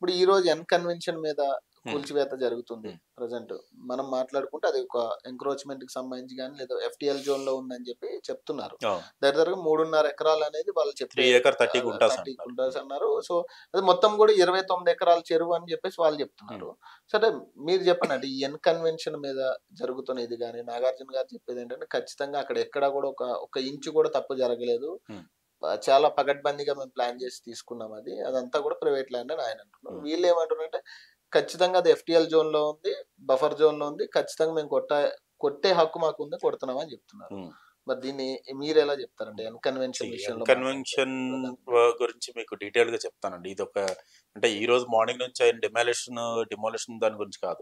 ఇప్పుడు ఈ రోజు ఎన్ కన్వెన్షన్ మీద కూల్చివేత జరుగుతుంది Hmm. ప్రజెంట్ మనం మాట్లాడుకుంటే అది ఒక ఎంక్రోచ్మెంట్ కి సంబంధించి కానీ లేదా ఎఫ్టిఎల్ జోన్ లో ఉందని చెప్పి చెప్తున్నారు దగ్గర మూడున్నర ఎకరాలు అనేది వాళ్ళు three acre thirty guntas thirty అంటున్నారు. గుంటాస్ అన్నారు సో అది మొత్తం కూడా ఇరవై తొమ్మిది ఎకరాల చెరువు అని చెప్పేసి వాళ్ళు చెప్తున్నారు సరే మీరు చెప్పండి అంటే ఈ ఎన్ కన్వెన్షన్ మీద జరుగుతున్న ఇది కానీ నాగార్జున గారు చెప్పేది ఏంటంటే ఖచ్చితంగా అక్కడ ఎక్కడ కూడా ఒక ఒక ఇంచు కూడా తప్పు జరగలేదు Hmm. ఆ, చాలా పగడ్బందీగా మేము ప్లాన్ చేసి తీసుకున్నాం అది అదంతా కూడా ప్రైవేట్ ల్యాండ్ అని ఆయన అంటున్నారు Hmm. వీళ్ళు ఏమంటున్నారంటే ఖచ్చితంగా అది ఎఫ్టిఎల్ జోన్ లో ఉంది బఫర్ జోన్ లో ఉంది ఖచ్చితంగా మేము కొట్ట కొట్టే హక్కు మాకు ఉంది కొడుతున్నాం అని చెప్తున్నారు Hmm. మరి దీన్ని మీరు ఎలా చెప్తారండి ఎన్ కన్వెన్షన్ విషయంలో కన్వెన్షన్ గురించి మీకు డీటెయిల్ గా చెప్తానండి ఇది ఒక అంటే ఈ రోజు మార్నింగ్ నుంచి ఆయన డిమాలిషన్ డిమాలిషన్ దాని గురించి కాదు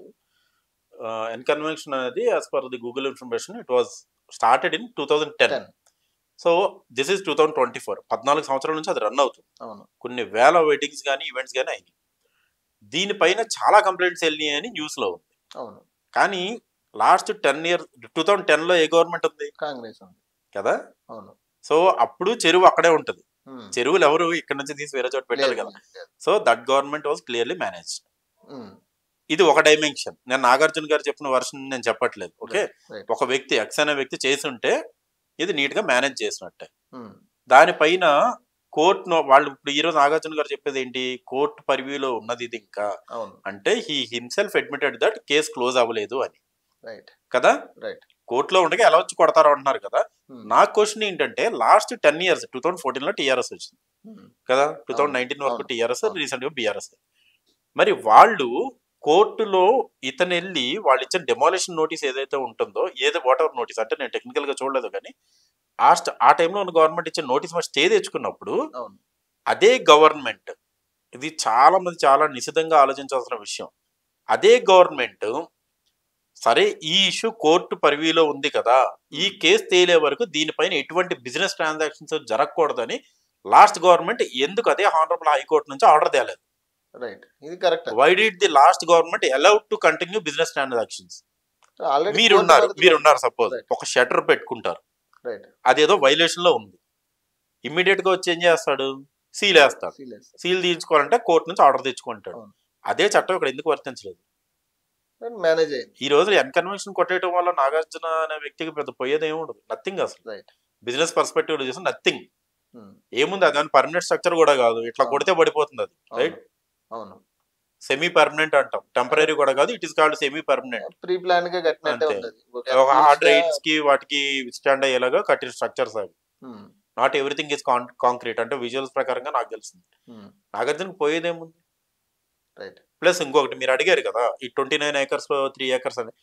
ఎన్కన్వెన్షన్ అనేది as per the Google information it was started in two thousand ten 10. So this is two thousand twenty four పద్నాలుగు సంవత్సరాల నుంచి అది రన్ అవుతుంది అవును కొన్ని వేల వెడ్డింగ్స్ కానీ ఈవెంట్స్ కానీ అయినాయి దీనిపైన చాలా కంప్లైంట్స్ వెళ్ళినాయి అని న్యూస్ లో ఉంది అవును కానీ last ten years two thousand ten లో ఏ గవర్నమెంట్ ఉంది కాంగ్రెస్ ఉంది కదా అవును సో అప్పుడు చెరువు అక్కడే ఉంటుంది Hmm. చెరువులు ఎవరు ఇక్కడ నుంచి తీసి వేరే చోట పెట్టారు లేదు, కదా లేదు. So that government was clearly managed Hmm. ఇది ఒక డైమెన్షన్ నేను నాగార్జున గారు చెప్పిన వర్షన్ నేను చెప్పట్లేదు ఓకే Right. ఒక వ్యక్తి ఎక్స్ అనే వ్యక్తి చేసి ఉంటే ఇది నీట్ గా మేనేజ్ చేసినట్టే Hmm. దానిపైన కోర్టు వాళ్ళు ఇప్పుడు ఈ రోజు నాగార్జున గారు చెప్పేది ఏంటి కోర్టు పరివ్యూలో ఉన్నది ఇది ఇంకా అవును అంటే he himself admitted that case close అవ్వలేదు అని రైట్ కదా రైట్ కోర్టులో ఉండగా ఎలా వచ్చి కొడతారో అంటున్నారు కదా నా క్వశ్చన్ ఏంటంటే last ten years two thousand fourteen లో టీఆర్ఎస్ వచ్చింది కదా టూ థౌసండ్ నైన్టీన్ వరకు అవును. టీఆర్ఎస్ అవును. రీసెంట్ గా బీఆర్ఎస్ మరి వాళ్ళు కోర్టులో ఇతను వెళ్ళి వాళ్ళు ఇచ్చిన డెమాలిషన్ నోటీస్ ఏదైతే ఉంటుందో ఏదో వాట్ ఎవర్ నోటీస్ అంటే నేను టెక్నికల్ గా చూడలేదు కానీ ఆ స్ట్- ఆ టైంలో ఉన్న గవర్నమెంట్ ఇచ్చిన నోటీస్ మరి స్టే తెచ్చుకున్నప్పుడు అవును అదే గవర్నమెంట్ ఇది చాలా మంది చాలా నిశితంగా ఆలోచించాల్సిన విషయం అదే గవర్నమెంట్ సరే ఈ ఇష్యూ కోర్టు పరివిలో ఉంది కదా ఈ కేసు తేలే వరకు దీనిపైన ఎటువంటి బిజినెస్ ట్రాన్సాక్షన్స్ జరగకూడదని లాస్ట్ గవర్నమెంట్ ఎందుకు అదే హానరబుల్ హైకోర్టు నుంచి ఆర్డర్ తేలేదు రైట్ ఇది correct why did the last government allowed to continue business transactions already మీరు ఉన్నారు మీరు ఉన్నారు సపోజ్ Right. ఒక షటర్ పెట్టుకుంటారు రైట్ అదేదో వైలేషన్ లో ఉంది ఇమ్మీడియట్ గా వచ్చి ఏం చేస్తాడు సీల్ వేస్తాడు సీల్ తీయించుకోవాలంటే కోర్టు నుంచి ఆర్డర్ తెచ్చుకుంటాడు అవును. అదే చట్టం ఇక్కడ ఎందుకు వర్తించలేదు మేనేజ్ అయింది ఈ రోజు ఎన్కన్వెన్షన్ కొట్టేయడం వల్ల నాగార్జున అనే వ్యక్తికి పెద్ద పోయేది ఏమి ఉండదు నథింగ్ అసలు రైట్ బిజినెస్ పర్స్పెక్టివ్ చూస్తే నథింగ్ ఏముంది అది పర్మనెంట్ స్ట్రక్చర్ కూడా కాదు ఇట్లా అవును. కొడితే పడిపోతుంది అది రైట్ అవును సెమీ పర్మనెంట్ అంటాం టెంపరీ కూడా కాదు it is called semi permanent preplan గా కట్టినట్టే అంతే. ఉంటది ఒక హార్డ్ రైడ్స్ కి వాటికి స్టాండ్ అయ్యేలాగా కట్టిన స్ట్రక్చర్స్ అవి Hmm. Not everything is concrete అంటే విజువల్స్ ప్రకారంగా నాకు తెలిసింది Hmm. నాగార్జునకి పోయేదేముంది రైట్ ప్లస్ ఇంకొకటి మీరు అడిగారు కదా ఈ ట్వంటీ నైన్ ఏకర్స్ లో త్రీ ఏకర్స్ అని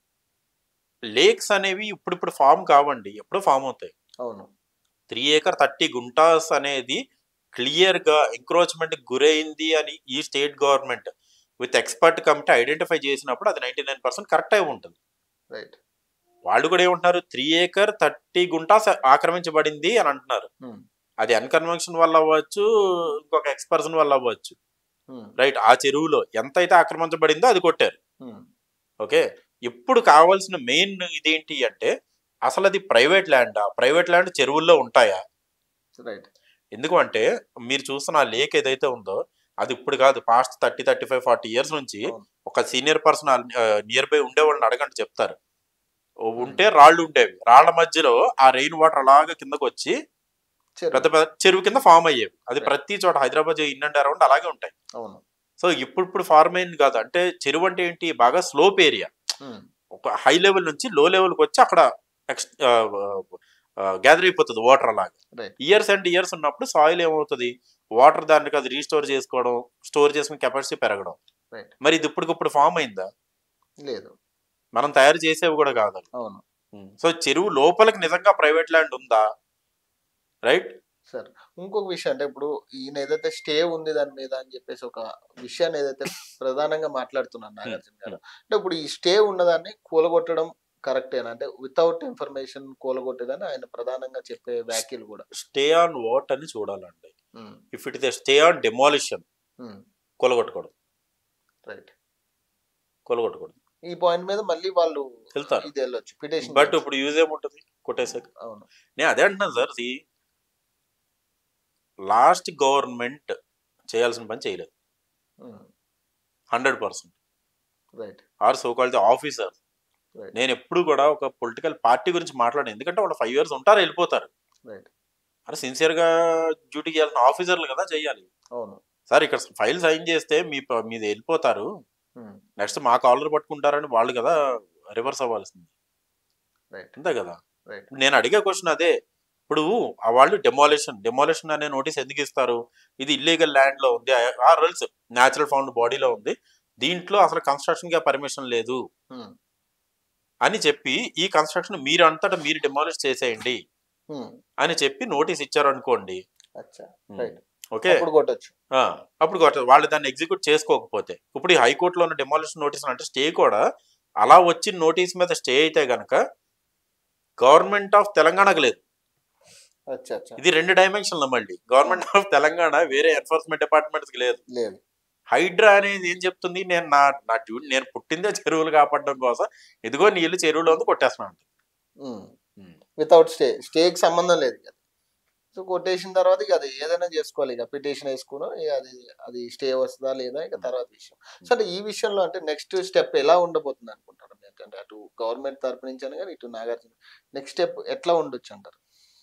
లేక్స్ అనేవి ఇప్పుడిప్పుడు ఫామ్ కావండి ఎప్పుడో ఫామ్ అవుతాయి అవును త్రీ ఏకర్ థర్టీ గుంటాస్ అనేది క్లియర్ గా ఎంక్రోచ్మెంట్ గురైంది అని ఈ state government with expert committee identify చేసినప్పుడు అది నైన్టీ నైన్ పర్సెంట్ కరెక్ట్ అయి ఉంటుంది రైట్ వాళ్ళు కూడా ఏమంటున్నారు త్రీ ఏకర్ థర్టీ గుంటాస్ ఆక్రమించబడింది అని అంటున్నారు Hmm. అది అన్కన్వెన్షన్ వల్ల అవ్వచ్చు ఇంకొక ఎక్స్పర్సన్ వల్ల అవ్వచ్చు రైట్ ఆ చెరువులో ఎంత అయితే ఆక్రమించబడిందో అది కొట్టారు ఓకే ఇప్పుడు కావాల్సిన మెయిన్ ఇదేంటి అంటే అసలు అది ప్రైవేట్ ల్యాండా ప్రైవేట్ ల్యాండ్ చెరువుల్లో ఉంటాయా రైట్ ఎందుకు అంటే మీరు చూస్తున్న ఆ లేక్ ఏదైతే ఉందో అది ఇప్పుడు కాదు past thirty thirty five forty years నుంచి అవును. ఒక సీనియర్ పర్సన్ నియర్ బై ఉండే వాళ్ళని అడగండి చెప్తారు ఓ ఉంటే రాళ్ళు ఉండేవి రాళ్ల మధ్యలో ఆ రెయిన్ వాటర్ అలాగా కిందకు వచ్చి పెద్ద పెద్ద చెరువు కింద ఫామ్ అయ్యేవి అది Right. ప్రతి చోట హైదరాబాద్ ఇన్ అండ్ అరౌండ్ అలాగే ఉంటాయి అవును సో ఇప్పుడు ఇప్పుడు ఫార్మ్ అయింది కాదు అంటే చెరువు అంటే ఏంటి బాగా స్లోప్ ఏరియా Hmm. ఒక హై లెవెల్ నుంచి లో లెవెల్కి వచ్చి అక్కడ గ్యాదర్ అయిపోతుంది వాటర్ అలాగా Right. ఇయర్స్ అండ్ ఇయర్స్ ఉన్నప్పుడు సాయిల్ ఏమవుతుంది వాటర్ దానికి అది రీస్టోర్ చేసుకోవడం స్టోర్ చేసుకునే కెపాసిటీ పెరగడం Right. మరి ఇది ఇప్పటికిప్పుడు ఫామ్ అయిందా లేదు మనం తయారు చేసేవి కూడా కాదు అవును సో చెరువు లోపలికి నిజంగా ప్రైవేట్ ల్యాండ్ ఉందా రైట్ సార్ ఇంకొక విషయం అంటే ఇప్పుడు ఈయన ఏదైతే స్టే ఉంది దాని మీద అని చెప్పేసి ఒక విషయాన్ని ఏదైతే ప్రధానంగా మాట్లాడుతున్నాను నాగార్జున గారు అంటే ఇప్పుడు ఈ స్టే ఉన్నదాన్ని కూలగొట్టడం కరెక్టేనా అంటే వితౌట్ ఇన్ఫర్మేషన్ కూలగొట్టేదని ఆయన ప్రధానంగా చెప్పే వ్యాఖ్యలు కూడా స్టే ఆన్ వాట్ అని చూడాలండి if it is stay on demolition కొలగొట్టకూడదు రైట్ కొలగొట్టకూడదు ఈ పాయింట్ మీద మళ్ళీ వాళ్ళు వెళ్తారు ఇది వెళ్ళొచ్చు పిటిషన్ బట్ ఇప్పుడు యూజ్ ఏముంటుంది కొట్టేసాక అవును నేను అదే అంటున్నాను సార్ సి లాస్ట్ గవర్నమెంట్ చేయాల్సిన పని చేయలేదు hundred percent right or so called officer Right. నేను ఎప్పుడు కూడా ఒక పొలిటికల్ పార్టీ గురించి మాట్లాడాను ఎందుకంటే వాళ్ళు ఫైవ్ ఇయర్స్ ఉంటారు వెళ్ళిపోతారు రైట్ అరే సిన్సియర్ గా డ్యూటీకి చేయాల్సిన ఆఫీసర్లు కదా చేయాలి అవును సార్ ఇక్కడ ఫైల్ సైన్ చేస్తే మీ ప- మీది వెళ్ళిపోతారు ఉమ్, నెక్స్ట్ మా కాలర్ పట్టుకుంటారని వాళ్ళు కదా రివర్స్ అవ్వాల్సింది రైట్ అంతే కదా రైట్ నేను అడిగే క్వశ్చన్ అదే ఇప్పుడు ఆ వాళ్ళు డెమాలిషన్ డెమాలిషన్ అనే నోటీస్ ఎందుకు ఇస్తారు ఇది ఇల్లీగల్ ల్యాండ్ లో ఉంది ఆ రూల్స్ న్యాచురల్ ఫౌండ్ బాడీలో ఉంది దీంట్లో అసలు కన్స్ట్రక్షన్ కి పర్మిషన్ లేదు ఉమ్, అని చెప్పి ఈ కన్స్ట్రక్షన్ మీరు అంతటా మీరు డెమాలిష్ చేసేయండి ఉమ్, అని చెప్పి నోటీస్ ఇచ్చారు అనుకోండి అచ్చా రైట్ ఓకే అప్పుడు కొట్టొచ్చు ఆ, అప్పుడు కొట్ట- వాళ్ళు దాన్ని ఎగ్జిక్యూట్ చేసుకోకపోతే ఇప్పుడు ఈ హైకోర్టులో ఉన్న డెమాలిషన్ నోటీస్ అంటే స్టే కూడా అలా వచ్చిన నోటీస్ మీద స్టే అయితే గనక గవర్నమెంట్ ఆఫ్ తెలంగాణకు లేదు అచ్చా అచ్చా ఇది రెండు డైమెన్షన్లు మళ్ళీ గవర్నమెంట్ ఆఫ్ తెలంగాణ వేరే ఎన్ఫోర్స్మెంట్ డిపార్ట్మెంట్స్ కి లేదు లేదు హైడ్రా అనేది ఏం చెప్తుంది నేను నా నా డ్యూటీ నేను పుట్టిందే చెరువులు కాపాడడం కోసం ఇదిగో నీళ్ళు చెరువులో ఉంది కొట్టేస్తున్నాను వితౌట్ స్టే స్టేకి సంబంధం లేదు ఇక సో కొట్టేసిన తర్వాత ఇక అది ఏదైనా చేసుకోవాలి ఇక పిటిషన్ వేసుకుని ఇక అది అది స్టే వస్తుందా లేదా ఇక తర్వాత విషయం సో అంటే ఈ విషయంలో అంటే నెక్స్ట్ స్టెప్ ఎలా ఉండబోతుంది అనుకుంటారు మీరు అంటే అటు గవర్నమెంట్ తరపు నుంచి అని కానీ ఇటు నాగార్జున నెక్స్ట్ స్టెప్ ఎట్లా ఉండొచ్చు అంటారు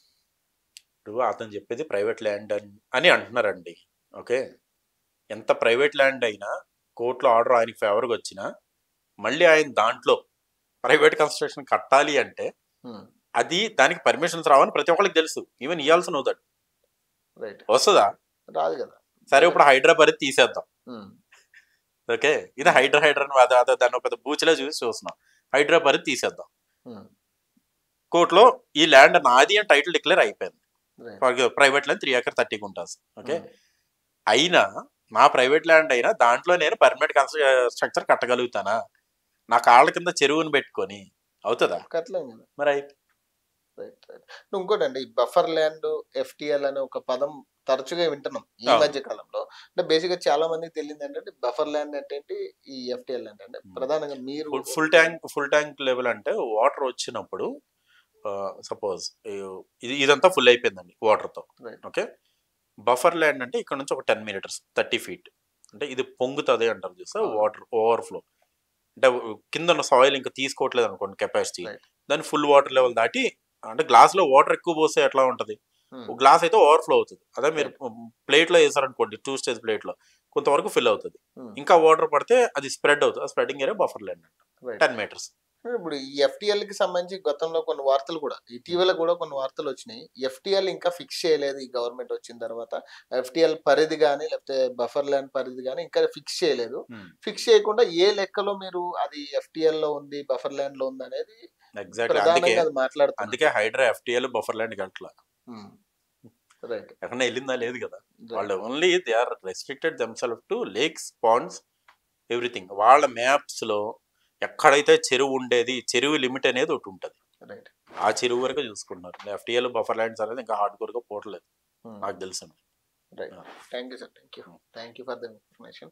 ఇప్పుడు అతను చెప్పేది ప్రైవేట్ ల్యాండ్ అని అంటున్నారండి ఓకే ఎంత ప్రైవేట్ ల్యాండ్ అయినా కోర్టులో ఆర్డర్ ఆయనకి ఫేవర్గా వచ్చినా మళ్ళీ ఆయన దాంట్లో ప్రైవేట్ కన్స్ట్రక్షన్ కట్టాలి అంటే అది దానికి పర్మిషన్స్ రావని ప్రతి ఒక్కరికి తెలుసు ఈవెన్ ఇవ్వాల్సి నో దట్ రైట్ వస్తుందా రాదు కదా సరే ఇప్పుడు హైదరాబాద్ తీసేద్దాం ఉమ్, ఓకే ఇది హైడ్రా హైడ్రా అని అదే అదే దాన్ని ఒక పెద్ద బూచిలో చూసి చూస్తున్నాం హైదరాబాద్ తీసేద్దాం ఉమ్, కోర్టులో ఈ ల్యాండ్ నాది అని టైటిల్ డిక్లేర్ అయిపోయింది right private land three acre thirty guntas okay um, అయినా నా ప్రైవేట్ ల్యాండ్ అయినా దాంట్లో నేను పర్మనెంట్ స్ట్రక్చర్ కట్టగలుగుతానా నా కాళ్ళ కింద చెరువుని పెట్టుకొని అవుతుందా కట్టలేం కదా మరి అయి- రైట్ రైట్ ఇంకోటి అండి బఫర్ ల్యాండ్ ఎఫ్టిఎల్ అనే ఒక పదం తరచుగా వింటున్నాం ఈ అవును. మధ్య కాలంలో అంటే బేసిక్ గా చాలా మందికి తెలియదు ఏంటంటే బఫర్ ల్యాండ్ అంటే ఏంటి ఈ ఎఫ్టిఎల్ అంటే అంటే Hmm. ప్రధానంగా మీరు full full tank full tank level అంటే వాటర్ వచ్చినప్పుడు సపోజ్ ఇది ఇదంతా ఫుల్ అయిపోయిందండి వాటర్తో Right. ఓకే బఫర్ ల్యాండ్ అంటే ఇక్కడ నుంచి ఒక టెన్ మీటర్స్ థర్టీ ఫీట్ అంటే ఇది పొంగుతుంది అంటారు చూసా Ah. వాటర్ ఓవర్ఫ్లో అంటే కింద ఉన్న సాయిల్ ఇంకా తీసుకోవట్లేదు అనుకోండి కెపాసిటీ Right. దాని ఫుల్ వాటర్ లెవెల్ దాటి అంటే గ్లాస్ లో వాటర్ ఎక్కువ పోస్తే ఎట్లా ఉంటది Hmm. ఒక గ్లాస్ అయితే ఓవర్ఫ్లో అవుతుంది అదే మీరు ప్లేట్ లో వేసారనుకోండి టూ స్టేజ్ ప్లేట్ లో కొంతవరకు ఫిల్ అవుతుంది Hmm. ఇంకా వాటర్ పడితే అది స్ప్రెడ్ అవుతుంది ఆ spreading area buffer land Right. Ten metres ఇప్పుడు ఈ ఎఫ్టిఎల్ కి సంబంధించి గతంలో కొన్ని వార్తలు కూడా ఇటీవల కూడా కొన్ని వార్తలు వచ్చినాయి ఎఫ్టిఎల్ ఇంకా ఫిక్స్ చేయలేదు ఈ గవర్నమెంట్ వచ్చిన తర్వాత ఎఫ్టిఎల్ పరిధి కానీ లేకపోతే బఫర్ ల్యాండ్ పరిధి కానీ ఇంకా ఫిక్స్ చేయలేదు ఫిక్స్ చేయకుండా ఏ లెక్కలో మీరు అది ఎఫ్టిఎల్ లో ఉంది బఫర్ ల్యాండ్ లో ఉంది అనేది ఎగ్జాక్ట్లీ అందుకే ప్రధానంగా అది మాట్లాడుతుంది అందుకే హైడ్రా ఎఫ్టీఎల్ బఫర్ ల్యాండ్ గట్ల రైట్ ఎక్కడ వెళ్ళిందా లేదు కదా వాళ్ళు only they are restricted themselves to lakes ponds everything వాళ్ళ మ్యాప్స్ లో ఎక్కడైతే చెరువు ఉండేది చెరువు లిమిట్ అనేది ఒకటి ఉంటుంది రైట్ ఆ చెరువు వరకు చూసుకుంటున్నారు ఎఫ్టీఎల్ బఫర్ ల్యాండ్స్ అనేది ఇంకా హార్డ్ కోర్ గా పోవట్లేదు నాకు తెలుసు right thank you sir thank you thank you for the information